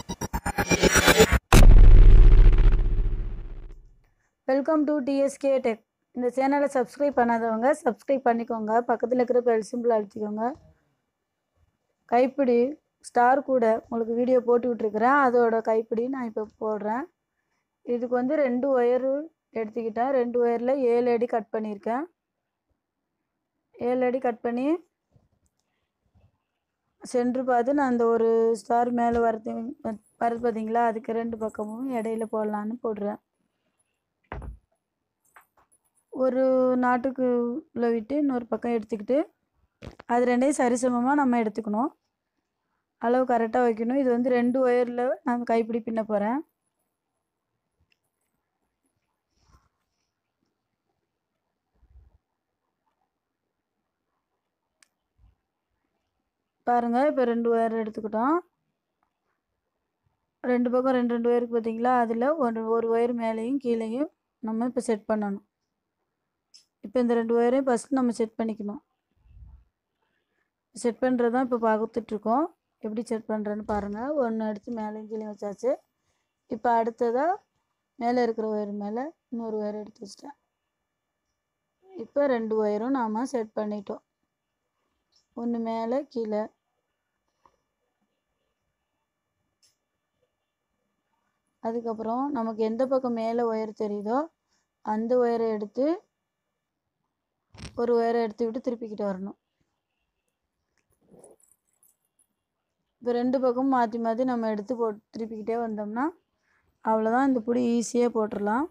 welcome to TSK tech இந்த சேனலை subscribe பண்ணாதவங்க சப்ஸ்கிரைப் பண்ணிக்கோங்க பக்கத்தில் இருக்கிற பெல் சிம்பிள் அழுத்திக்கோங்க கைப்பிடி ஸ்டார் கூட உங்களுக்கு வீடியோ போட்டு விட்ருக்குறேன் அதோட கைப்பிடி நான் இப்போ போடுறேன் இதுக்கு வந்து ரெண்டு ஒயரு எடுத்துக்கிட்டேன் ரெண்டு ஒயரில் ஏழு அடி கட் பண்ணியிருக்கேன் ஏழு அடி கட் பண்ணி சென்ட்ரு பார்த்து நான் அந்த ஒரு ஸ்டார் மேலே வரது வருது பார்த்தீங்களா அதுக்கு ரெண்டு பக்கமும் இடையில போடலான்னு போடுறேன் ஒரு நாட்டுக்கு உள்ள விட்டு இன்னொரு பக்கம் எடுத்துக்கிட்டு அது ரெண்டையும் சரிசமமாக நம்ம எடுத்துக்கணும் அளவு கரெக்டாக வைக்கணும் இது வந்து ரெண்டு ஒயரில் நான் கைப்பிடி பின்ன போகிறேன் பாருங்கள் இப்போ ரெண்டு ஒயர் எடுத்துக்கிட்டோம் ரெண்டு பக்கம் ரெண்டு ரெண்டு ஒயருக்கு பார்த்தீங்களா அதில் ஒரு ஒரு ஒயர் மேலேயும் கீழேயும் நம்ம இப்போ செட் பண்ணணும் இப்போ இந்த ரெண்டு ஒயரையும் ஃபஸ்ட்டு நம்ம செட் பண்ணிக்கணும் செட் பண்ணுறது தான் இப்போ பார்த்துட்ருக்கோம் எப்படி செட் பண்ணுறேன்னு பாருங்கள் ஒன்று எடுத்து மேலேயும் கீழே வச்சாச்சு இப்போ அடுத்ததாக மேலே இருக்கிற ஒயர் மேலே இன்னொரு ஒயர் எடுத்து வச்சிட்டேன் இப்போ ரெண்டு ஒயரும் நாம் செட் பண்ணிட்டோம் ஒன்று மேலே கீழே அதுக்கப்புறம் நமக்கு எந்த பக்கம் மேலே ஒயர் தெரியுதோ அந்த ஒயரை எடுத்து ஒரு ஒயரை எடுத்து விட்டு திருப்பிக்கிட்டு வரணும் இப்போ ரெண்டு பக்கமும் மாற்றி மாற்றி நம்ம எடுத்து போட்டு திருப்பிக்கிட்டே வந்தோம்னா அவ்வளோதான் இந்த பிடி ஈஸியாக போட்டுடலாம்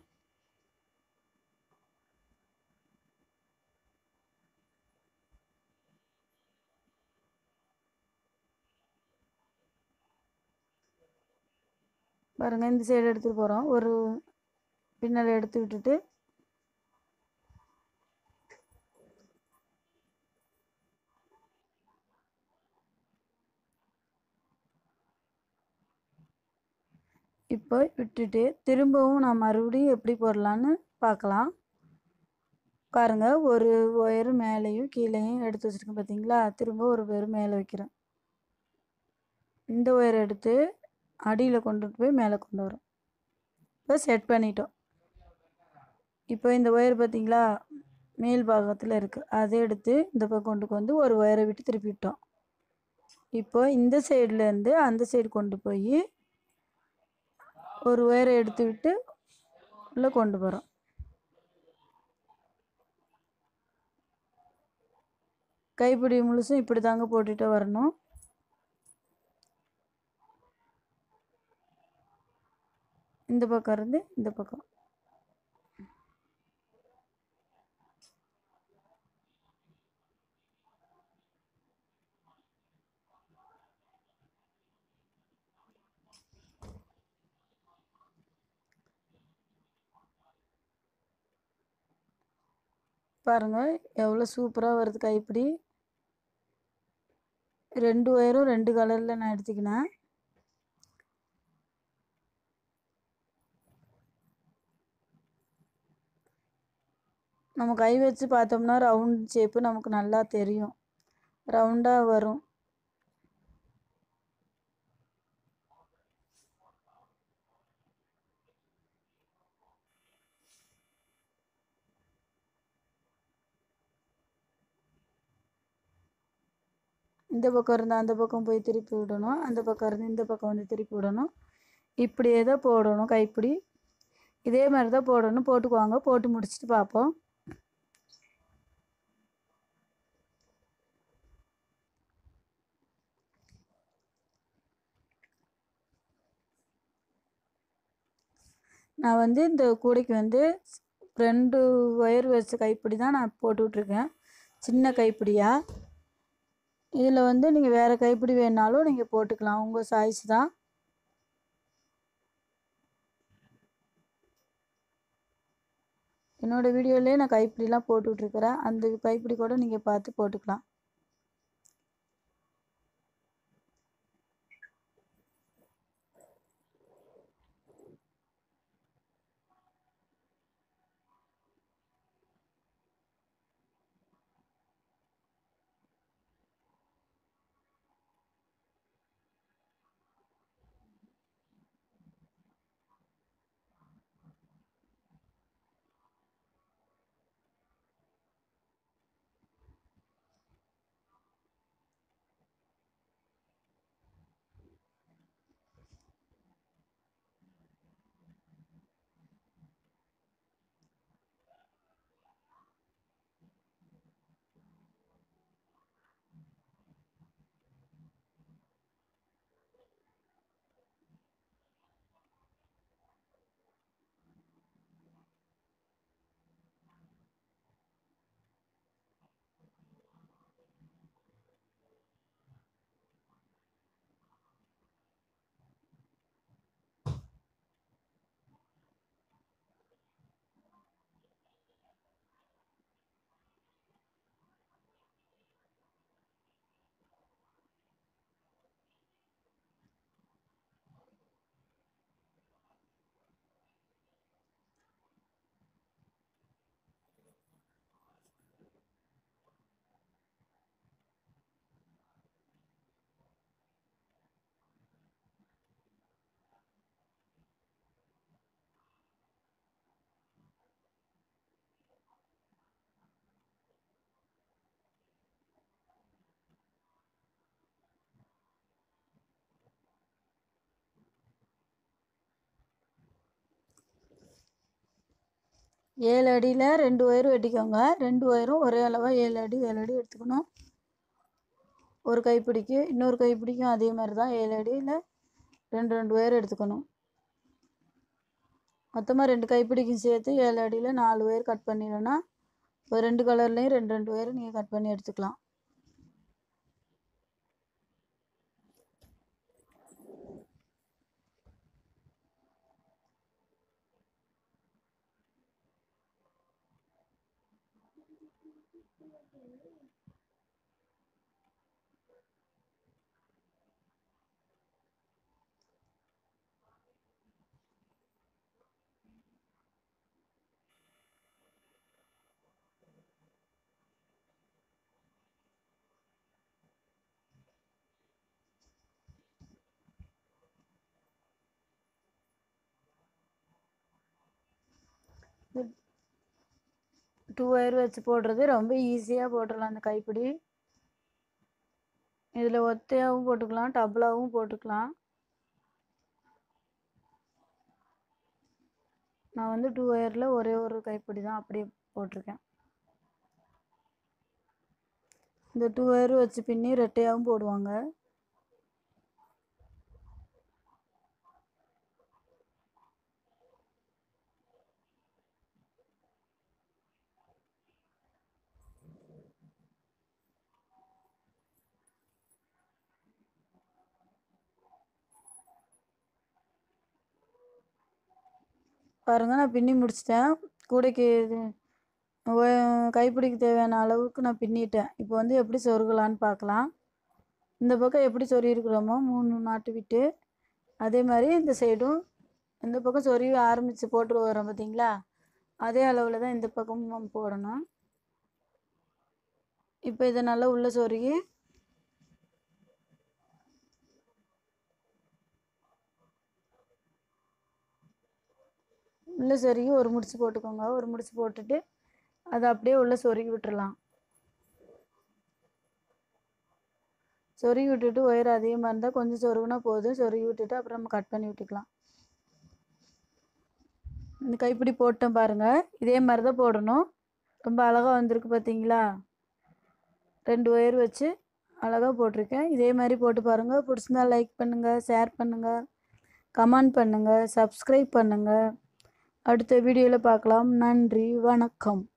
பாருங்கள் இந்த சைடு எடுத்துகிட்டு போகிறோம் ஒரு பின்னல் எடுத்து விட்டுட்டு இப்போ விட்டுட்டு திரும்பவும் நான் மறுபடியும் எப்படி போடலான்னு பார்க்கலாம் பாருங்கள் ஒரு ஒயர் மேலேயும் கீழேயும் எடுத்து வச்சுருக்கேன் பார்த்தீங்களா திரும்ப ஒரு ஒயர் மேலே வைக்கிறேன் இந்த ஒயர் எடுத்து அடியில் கொண்டுட்டு போய் மேலே கொண்டு வரோம் இப்போ செட் பண்ணிட்டோம் இப்போ இந்த ஒயர் பார்த்தீங்களா மேல் பாகத்தில் இருக்குது அதை எடுத்து இந்த பக்கம் கொண்டு வந்து ஒரு ஒயரை விட்டு திருப்பிட்டோம் இப்போ இந்த சைட்லேருந்து அந்த சைடு கொண்டு போய் ஒரு ஒயரை எடுத்து விட்டு உள்ளே கொண்டு போகிறோம் கைப்பிடி முழுசும் இப்படி தாங்க போட்டுட்டு வரணும் இந்த பக்கம் இருந்து இந்த பக்கம் பாருங்கள் எவ்வளோ சூப்பராக வருது கைப்பிடி ரெண்டு ஒயரும் ரெண்டு கலரில் நான் எடுத்துக்கினேன் நம்ம கை வச்சு பார்த்தோம்னா ரவுண்ட் ஷேப்பு நமக்கு நல்லா தெரியும் ரவுண்டாக வரும் இந்த பக்கம் இருந்து அந்த பக்கம் போய் திருப்பி விடணும் அந்த பக்கம் இருந்து இந்த பக்கம் வந்து திருப்பி விடணும் இப்படியே தான் போடணும் கைப்பிடி இதே மாதிரி தான் போடணும் போட்டுக்குவாங்க போட்டு முடிச்சுட்டு பார்ப்போம் நான் வந்து இந்த கூடைக்கு வந்து ரெண்டு ஒயர் வச்ச கைப்பிடி தான் நான் போட்டு விட்ருக்கேன் சின்ன கைப்பிடியாக இதில் வந்து நீங்கள் வேறு கைப்பிடி வேணாலும் நீங்கள் போட்டுக்கலாம் உங்கள் சாய்ஸ் தான் என்னோடய வீடியோலேயே நான் கைப்பிடிலாம் போட்டு விட்ருக்குறேன் அந்த கைப்பிடி கூட நீங்கள் பார்த்து போட்டுக்கலாம் ஏழு அடியில் ரெண்டு ஒயர் வெட்டிக்கோங்க ரெண்டு ஒயரும் ஒரே அளவாக ஏழு அடி ஏழு அடி எடுத்துக்கணும் ஒரு கைப்பிடிக்கு இன்னொரு கைப்பிடிக்கும் அதே மாதிரி தான் ஏழு அடியில் ரெண்டு ரெண்டு ஒயர் எடுத்துக்கணும் மொத்தமாக ரெண்டு கைப்பிடிக்கும் சேர்த்து ஏழு அடியில் நாலு ஒயர் கட் பண்ணிடணும்னா ஒரு ரெண்டு கலர்லேயும் ரெண்டு ரெண்டு ஒயர் நீங்கள் கட் பண்ணி எடுத்துக்கலாம் டூ ஒயர் வச்சு போடுறது ரொம்ப ஈஸியாக போட்டுடலாம் அந்த கைப்பிடி இதில் ஒத்தையாகவும் போட்டுக்கலாம் டபுளாகவும் போட்டுக்கலாம் நான் வந்து டூ ஒயரில் ஒரே ஒரு கைப்பிடி தான் அப்படியே போட்டிருக்கேன் இந்த டூ ஒயர் வச்சு பின்னி ரெட்டையாகவும் போடுவாங்க பாருங்கள் நான் பின்னி முடிச்சிட்டேன் கூடைக்கு இது ஒ- கைப்பிடிக்கு தேவையான அளவுக்கு நான் பின்னிட்டேன் இப்போ வந்து எப்படி சொருகலான்னு பார்க்கலாம் இந்த பக்கம் எப்படி சொருகிருக்கிறோமோ மூணு நாட்டு விட்டு அதே மாதிரி இந்த சைடும் இந்த பக்கம் சொருவி ஆரம்பித்து போட்டு வரோம் பார்த்தீங்களா அதே அளவில் தான் இந்த பக்கமும் நம்ம போடணும் இப்போ இதை நல்லா உள்ளே சொருகி உள்ளே சொருகி ஒரு முடிச்சு போட்டுக்கோங்க ஒரு முடிச்சு போட்டுட்டு அதை அப்படியே உள்ளே சொருகி விட்டுறலாம் சொருகி விட்டுட்டு ஒயர் அதிகமாக இருந்தால் கொஞ்சம் சொருகுனா போதும் சொருகி விட்டுட்டு அப்புறம் நம்ம கட் பண்ணி விட்டுக்கலாம் இந்த கைப்பிடி போட்டோம் பாருங்கள் இதே மாதிரி தான் போடணும் ரொம்ப அழகாக வந்திருக்கு பார்த்தீங்களா ரெண்டு ஒயர் வச்சு அழகாக போட்டிருக்கேன் இதே மாதிரி போட்டு பாருங்கள் பிடிச்சிருந்தா லைக் பண்ணுங்கள் ஷேர் பண்ணுங்கள் கமெண்ட் பண்ணுங்கள் சப்ஸ்கிரைப் பண்ணுங்கள் அடுத்த வீடியோவில் பார்க்கலாம் நன்றி வணக்கம்